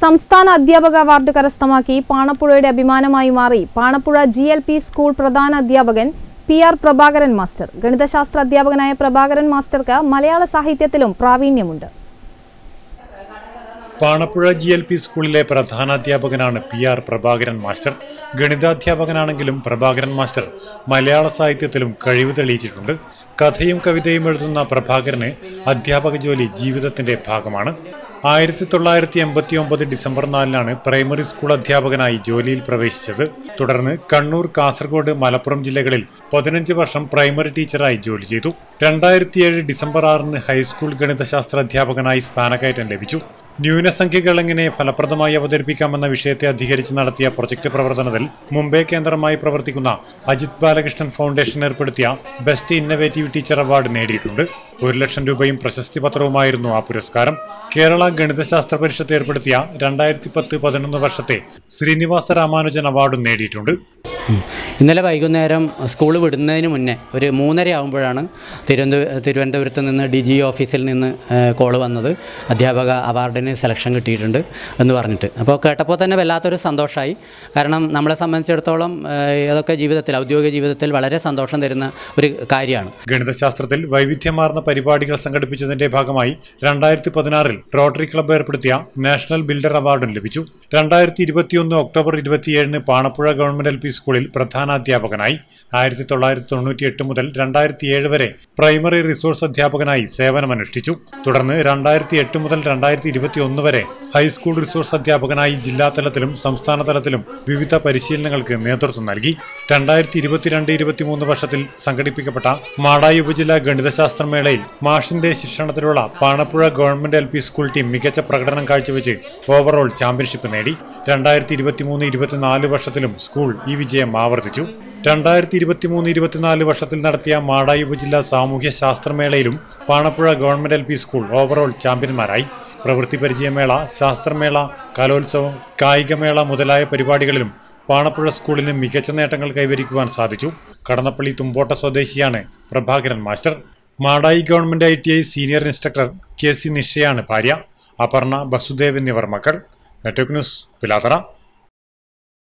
സംസ്ഥാന അധ്യാപക അവാർഡ് കരസ്ഥമാക്കി പാണപ്പുഴയുടെ അഭിമാനമായി മാറി Panappuzha G L P school പ്രധാന അധ്യാപകൻ പി ആർ പ്രഭാകരൻ മാസ്റ്റർ ഗണിതശാസ്ത്ര അധ്യാപകനായ പ്രഭാകരൻ മാസ്റ്റർക്ക് മലയാള സാഹിത്യത്തിലും പ്രാവീണ്യമുണ്ട് പാണപ്പുഴ ജി എൽ പി സ്കൂളിലെ പ്രധാനാധ്യാപകനാണ് പി ആർ പ്രഭാകരൻ മാസ്റ്റർ ഗണിതാധ്യാപകനാണെങ്കിലും പ്രഭാകരൻ മാസ്റ്റർ മലയാള സാഹിത്യത്തിലും കഴിവ് തെളിയിച്ചിട്ടുണ്ട് കഥയും കവിതയും എഴുതുന്ന പ്രഭാകരന് അധ്യാപക ജോലി ജീവിതത്തിന്റെ ഭാഗമാണ് ആയിരത്തി തൊള്ളായിരത്തി എൺപത്തി ഒമ്പത് ഡിസംബർ നാലിനാണ് പ്രൈമറി സ്കൂൾ അധ്യാപകനായി ജോലിയിൽ പ്രവേശിച്ചത് തുടർന്ന് കണ്ണൂർ കാസർഗോഡ് മലപ്പുറം ജില്ലകളിൽ പതിനഞ്ച് വർഷം പ്രൈമറി ടീച്ചറായി ജോലി ചെയ്തു രണ്ടായിരത്തിയേഴ് ഡിസംബർ ആറിന് ഹൈസ്കൂൾ ഗണിതശാസ്ത്ര അധ്യാപകനായി സ്ഥാനക്കയറ്റം ലഭിച്ചു ന്യൂനസംഖ്യകൾ എങ്ങനെ ഫലപ്രദമായി അവതരിപ്പിക്കാമെന്ന വിഷയത്തെ അധികരിച്ച് നടത്തിയ പ്രൊജക്ട് പ്രവർത്തനത്തിൽ മുംബൈ കേന്ദ്രമായി പ്രവർത്തിക്കുന്ന അജിത് ബാലകൃഷ്ണൻ ഫൗണ്ടേഷൻ ഏർപ്പെടുത്തിയ ബെസ്റ്റ് ഇന്നവേറ്റീവ് ടീച്ചർ അവാർഡ് നേടിയിട്ടുണ്ട് ഒരു ലക്ഷം രൂപയും പ്രശസ്തി പത്രവുമായിരുന്നു ആ പുരസ്കാരം കേരള ഗണിതശാസ്ത്ര പരിഷത്ത് ഏർപ്പെടുത്തിയ രണ്ടായിരത്തി പത്ത് പതിനൊന്ന് വർഷത്തെ ശ്രീനിവാസ രാമാനുജൻ അവാർഡും നേടിയിട്ടുണ്ട് ഇന്നലെ വൈകുന്നേരം സ്കൂൾ വിടുന്നതിന് മുന്നേ ഒരു മൂന്നര ആകുമ്പോഴാണ് തിരുവനന്തപുരം തിരുവനന്തപുരത്ത് നിന്ന് ഡി ജി ഓഫീസിൽ നിന്ന് കോൾ വന്നത് അധ്യാപക അവാർഡിന് സെലക്ഷൻ കിട്ടിയിട്ടുണ്ട് എന്ന് പറഞ്ഞിട്ട് അപ്പോൾ കേട്ടപ്പോൾ തന്നെ വല്ലാത്തൊരു സന്തോഷമായി കാരണം നമ്മളെ സംബന്ധിച്ചിടത്തോളം ഏഹ്, അതൊക്കെ ജീവിതത്തിൽ ഔദ്യോഗിക ജീവിതത്തിൽ വളരെ സന്തോഷം തരുന്ന ഒരു കാര്യമാണ് ഗണിതശാസ്ത്രത്തിൽ വൈവിധ്യമാർന്ന പരിപാടികൾ സംഘടിപ്പിച്ചതിന്റെ ഭാഗമായി രണ്ടായിരത്തി പതിനാറിൽ റോട്ടറി ക്ലബ്ബ് ഏർപ്പെടുത്തിയ നാഷണൽ ബിൽഡർ അവാർഡും ലഭിച്ചു രണ്ടായിരത്തി ഇരുപത്തിയൊന്ന് ഒക്ടോബർ ഇരുപത്തിയേഴിന് പാണപ്പുഴ ഗവൺമെന്റ് എൽ പി സ്കൂളിൽ പ്രധാനാധ്യാപകനായി ആയിരത്തി തൊള്ളായിരത്തി തൊണ്ണൂറ്റി എട്ട് മുതൽ രണ്ടായിരത്തി ഏഴ് വരെ പ്രൈമറി റിസോഴ്സ് അധ്യാപകനായി സേവനമനുഷ്ഠിച്ചു തുടർന്ന് രണ്ടായിരത്തി എട്ട് മുതൽ രണ്ടായിരത്തി ഇരുപത്തി ഒന്ന് വരെ ഹൈസ്കൂൾ റിസോഴ്സ് അധ്യാപകനായി ജില്ലാതലത്തിലും സംസ്ഥാന തലത്തിലും വിവിധ പരിശീലനങ്ങൾക്ക് നേതൃത്വം നൽകി രണ്ടായിരത്തി ഇരുപത്തിരണ്ട് ഇരുപത്തിമൂന്ന് വർഷത്തിൽ സംഘടിപ്പിക്കപ്പെട്ട മാടായി ഉപജില്ലാ ഗണിതശാസ്ത്ര മേളയിൽ മാഷിന്റെ ശിക്ഷണത്തിലുള്ള Panappuzha government L P school team മികച്ച പ്രകടനം കാഴ്ചവെച്ച് ഓവറോൾ ചാമ്പ്യൻഷിപ്പ് നേടി രണ്ടായിരത്തി ഇരുപത്തിമൂന്ന് ഇരുപത്തിനാല് വർഷത്തിലും സ്കൂൾ ഈ വിജയം ആവർത്തിച്ചു രണ്ടായിരത്തി ഇരുപത്തിമൂന്ന് ഇരുപത്തിനാല് വർഷത്തിൽ നടത്തിയ മാടായി ഉപജില്ലാ സാമൂഹ്യ ശാസ്ത്രമേളയിലും Panappuzha government L P school overall ചാമ്പ്യന്മാരായി പ്രവൃത്തി പരിചയമേള ശാസ്ത്രമേള കലോത്സവം കായികമേള മുതലായ പരിപാടികളിലും പാണപ്പുഴ സ്കൂളിന് മികച്ച നേട്ടങ്ങൾ കൈവരിക്കുവാൻ സാധിച്ചു കടന്നപ്പള്ളി തുമ്പോട്ട സ്വദേശിയാണ് Prabhakaran master Madayi government I T I senior instructor K C നിഷയാണ് ഭാര്യ അപർണ ബസുദേവ് എന്നിവർ മക്കൾ നെറ്റ്വർക്ക് ന്യൂസ് പിലാത്തറ